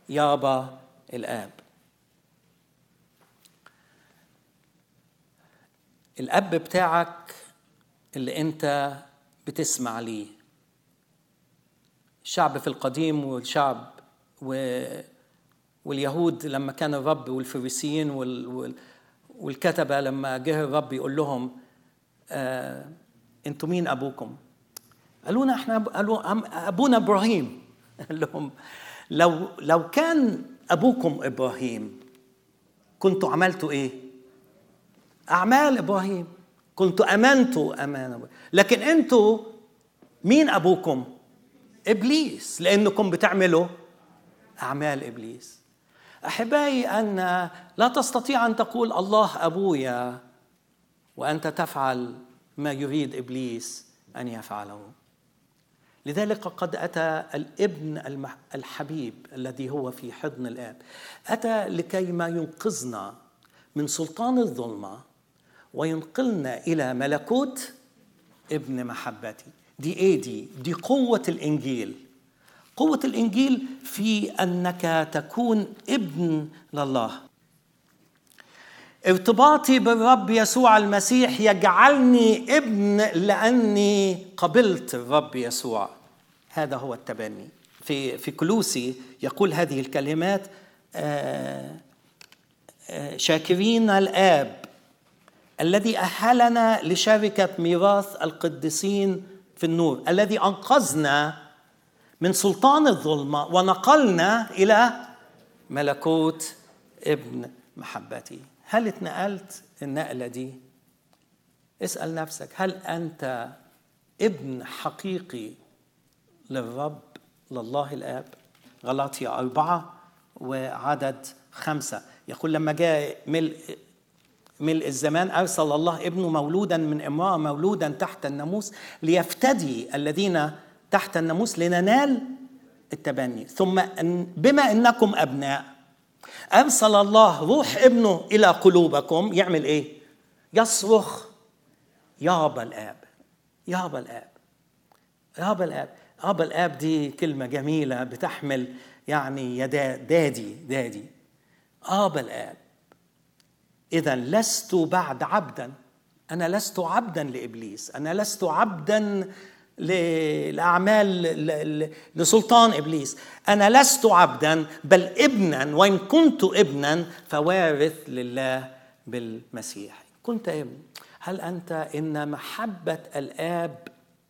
يابا الاب الاب بتاعك اللي انت بتسمع ليه الشعب في القديم والشعب و واليهود لما كان الرب والفريسيين وال... وال... والكتبه لما جه الرب يقول لهم آه انتوا مين ابوكم؟ قالوا لنا احنا قالوا ابونا ابراهيم قال لهم لو لو كان ابوكم ابراهيم كنتوا عملتوا ايه؟ اعمال ابراهيم كنتوا امنتوا امان لكن انتوا مين ابوكم؟ ابليس لانكم بتعملوا اعمال ابليس احبائي ان لا تستطيع ان تقول الله ابويا وانت تفعل ما يريد ابليس ان يفعله لذلك قد اتى الابن الحبيب الذي هو في حضن الاب اتى لكي ما ينقذنا من سلطان الظلمه وينقلنا الى ملكوت ابن محبتي دي ايه دي دي قوه الانجيل قوه الانجيل في انك تكون ابن لله ارتباطي بالرب يسوع المسيح يجعلني ابن لاني قبلت الرب يسوع هذا هو التبني في في كلوسي يقول هذه الكلمات شاكرين الاب الذي اهلنا لشركه ميراث القديسين في النور الذي انقذنا من سلطان الظلمه ونقلنا الى ملكوت ابن محبتي هل اتنقلت النقله دي اسال نفسك هل انت ابن حقيقي للرب لله الاب غلاطيا أربعة وعدد خمسة يقول لما جاء ملء ملء الزمان أرسل الله ابنه مولودا من امرأة مولودا تحت الناموس ليفتدي الذين تحت الناموس لننال التبني ثم بما انكم ابناء ارسل الله روح ابنه الى قلوبكم يعمل ايه يصرخ يابا الاب يابا الاب يابا الاب ابا الاب دي كلمه جميله بتحمل يعني يا دادي دادي ابا الاب اذا لست بعد عبدا انا لست عبدا لابليس انا لست عبدا لاعمال لسلطان ابليس انا لست عبدا بل ابنا وان كنت ابنا فوارث لله بالمسيح كنت ابن هل انت ان محبه الاب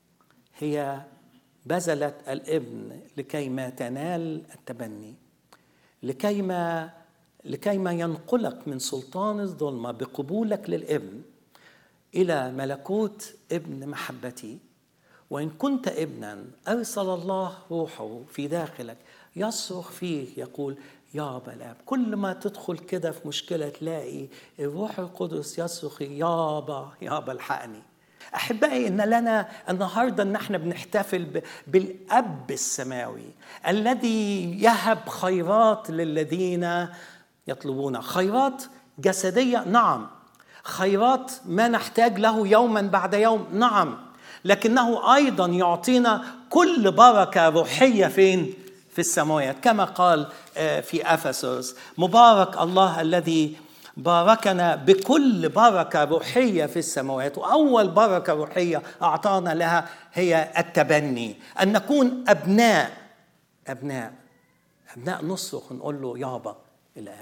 هي بذلت الابن لكي ما تنال التبني لكي ما لكي ما ينقلك من سلطان الظلمه بقبولك للابن الى ملكوت ابن محبتي وان كنت ابنا ارسل الله روحه في داخلك يصرخ فيه يقول يابا الاب كل ما تدخل كده في مشكله تلاقي الروح القدس يصرخ يابا يابا الحقني احبائي ان لنا النهارده ان احنا بنحتفل بالاب السماوي الذي يهب خيرات للذين يطلبون خيرات جسديه نعم خيرات ما نحتاج له يوما بعد يوم نعم لكنه ايضا يعطينا كل بركه روحيه فين في السماوات كما قال في افسس مبارك الله الذي باركنا بكل بركة روحية في السماوات وأول بركة روحية أعطانا لها هي التبني أن نكون أبناء أبناء أبناء نصرخ نقول له يابا الآب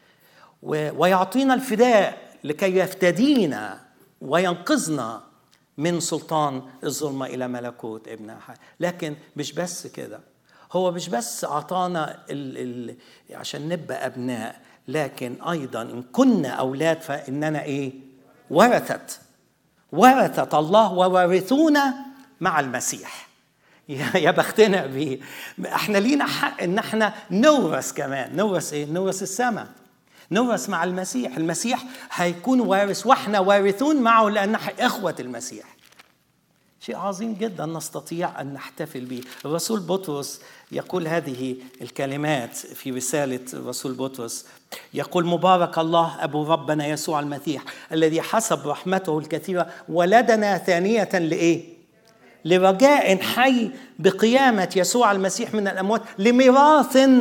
ويعطينا الفداء لكي يفتدينا وينقذنا من سلطان الظلمة إلى ملكوت ابن لكن مش بس كده هو مش بس أعطانا ال ال عشان نبقى أبناء لكن ايضا ان كنا اولاد فاننا ايه ورثت ورثت الله وورثونا مع المسيح يا بختنا بيه احنا لينا حق ان احنا نورث كمان نورث ايه نورث السماء نورث مع المسيح المسيح هيكون وارث واحنا وارثون معه لان اخوه المسيح شيء عظيم جدا نستطيع ان نحتفل به الرسول بطرس يقول هذه الكلمات في رساله الرسول بطرس يقول مبارك الله ابو ربنا يسوع المسيح الذي حسب رحمته الكثيره ولدنا ثانيه لايه لرجاء حي بقيامه يسوع المسيح من الاموات لميراث